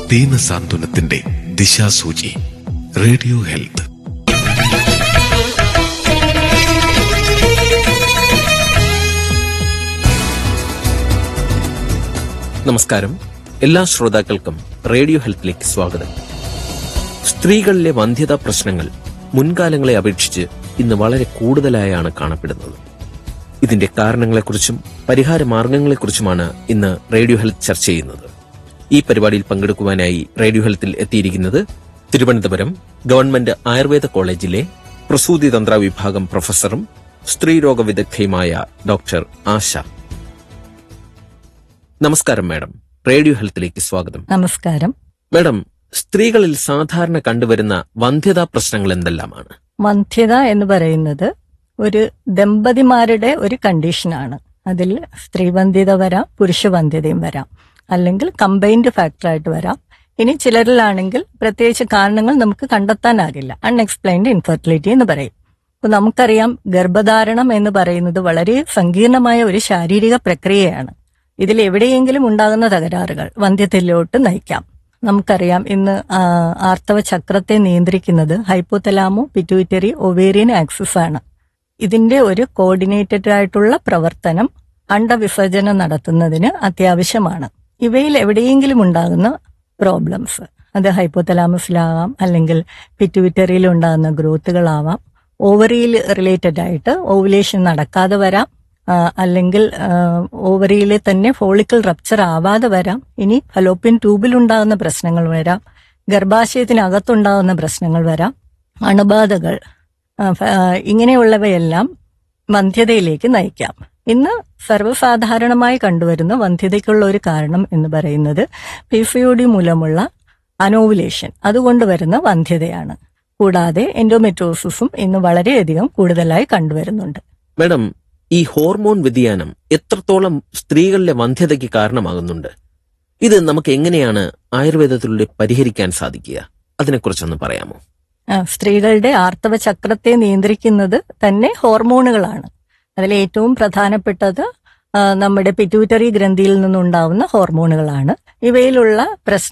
ദീനസാന്ത്വനത്തിന്റെ ദിശാസൂചി radio health നമസ്കാരം എല്ലാ ശ്രോതാക്കൾക്കും റേഡിയോ ഹെൽത്തിലേക്ക് സ്വാഗതം സ്ത്രീകളിലെ വന്ധ്യതാ പ്രശ്നങ്ങൾ മുൻകാലങ്ങളെ അപേക്ഷിച്ച് ഇന്ന് വളരെ കൂടുതലായാണ് കാണപ്പെടുന്നത് ഇതിന്റെ കാരണങ്ങളെക്കുറിച്ചും പരിഹാര മാർഗങ്ങളെക്കുറിച്ചുമാണ് ഇന്ന് റേഡിയോ ഹെൽത്ത് ചർച്ച ചെയ്യുന്നത് ഈ പരിപാടിയിൽ പങ്കെടുക്കുവാനായി റേഡിയോ ഹെൽത്തിൽ എത്തിയിരിക്കുന്നത് തിരുവനന്തപുരം ഗവൺമെന്റ് ആയുർവേദ കോളേജിലെ പ്രസൂതി തന്ത്ര വിഭാഗം പ്രൊഫസറും സ്ത്രീരോഗ വിദഗ്ധയുമായ ഡോക്ടർ ആശ നമസ്കാരം മാഡം റേഡിയോ ഹെൽത്തിലേക്ക് സ്വാഗതം നമസ്കാരം മാഡം സ്ത്രീകളിൽ സാധാരണ കണ്ടുവരുന്ന വന്ധ്യതാ പ്രശ്നങ്ങൾ എന്തെല്ലാമാണ് വന്ധ്യത എന്ന് പറയുന്നത് ഒരു ദമ്പതിമാരുടെ ഒരു കണ്ടീഷനാണ് അതിൽ സ്ത്രീവന്ധ്യത വരാം പുരുഷവന്ധ്യതയും വരാം അല്ലെങ്കിൽ കമ്പൈൻഡ് ഫാക്ടറായിട്ട് വരാം ഇനി ചിലരിലാണെങ്കിൽ പ്രത്യേകിച്ച് കാരണങ്ങൾ നമുക്ക് കണ്ടെത്താനാകില്ല അൺഎക്സ്പ്ലെയിൻഡ് ഇൻഫെർട്ടിലിറ്റി എന്ന് പറയും അപ്പൊ നമുക്കറിയാം ഗർഭധാരണം എന്ന് പറയുന്നത് വളരെ സങ്കീർണമായ ഒരു ശാരീരിക പ്രക്രിയയാണ് ഇതിൽ എവിടെയെങ്കിലും ഉണ്ടാകുന്ന തകരാറുകൾ വന്ധ്യത്തിലോട്ട് നയിക്കാം നമുക്കറിയാം ഇന്ന് ആ, ആർത്തവ ചക്രത്തെ നിയന്ത്രിക്കുന്നത് ഹൈപ്പോതലാമോ പിറ്റ്യൂറ്ററി ഒവേറിയൻ ആക്സിസ് ആണ് ഇതിന്റെ ഒരു കോർഡിനേറ്റഡ് ആയിട്ടുള്ള പ്രവർത്തനം അണ്ടവിസർജനം നടത്തുന്നതിന് അത്യാവശ്യമാണ് ഇവയിൽ എവിടെയെങ്കിലും ഉണ്ടാകുന്ന പ്രോബ്ലംസ് അത് ഹൈപ്പോതലാമസിലാവാം അല്ലെങ്കിൽ പിറ്റ്യൂറ്ററിയിൽ ഉണ്ടാകുന്ന ഗ്രോത്തുകളാവാം ഓവറിയിൽ റിലേറ്റഡ് ആയിട്ട് ഓവുലേഷൻ നടക്കാതെ വരാം ആ, അല്ലെങ്കിൽ ഓവറിയിലെ തന്നെ ഫോളിക്കിൾ റപ്ചർ ആവാതെ വരാം ഇനി ഫലോപ്പിയൻ ട്യൂബിൽ ഉണ്ടാകുന്ന പ്രശ്നങ്ങൾ വരാം ഗർഭാശയത്തിനകത്തുണ്ടാകുന്ന പ്രശ്നങ്ങൾ വരാം അണുബാധകൾ ആ, ഫ- ആ, ഇങ്ങനെയുള്ളവയെല്ലാം വന്ധ്യതയിലേക്ക് നയിക്കാം ഇന്ന് സർവ്വസാധാരണമായി കണ്ടുവരുന്ന വന്ധ്യതയ്ക്കുള്ള ഒരു കാരണം എന്ന് പറയുന്നത് പി സി ഒ ഡി മൂലമുള്ള അനോവുലേഷൻ അതുകൊണ്ട് വരുന്ന വന്ധ്യതയാണ് കൂടാതെ എൻഡോമെട്രോസിസും ഇന്ന് വളരെയധികം കൂടുതലായി കണ്ടുവരുന്നുണ്ട് മാഡം ഈ ഹോർമോൺ വ്യതിയാനം എത്രത്തോളം സ്ത്രീകളിലെ വന്ധ്യതയ്ക്ക് കാരണമാകുന്നുണ്ട് ഇത് നമുക്ക് എങ്ങനെയാണ് ആയുർവേദത്തിലൂടെ പരിഹരിക്കാൻ സാധിക്കുക അതിനെക്കുറിച്ചൊന്ന് പറയാമോ ആ, സ്ത്രീകളുടെ ആർത്തവ ചക്രത്തെ നിയന്ത്രിക്കുന്നത് തന്നെ ഹോർമോണുകളാണ് അതിൽ ഏറ്റവും പ്രധാനപ്പെട്ടത് ആ, നമ്മുടെ പിറ്റ്യൂട്ടറി ഗ്രന്ഥിയിൽ നിന്നുണ്ടാവുന്ന ഹോർമോണുകളാണ് ഇവയിലുള്ള പ്രശ്ന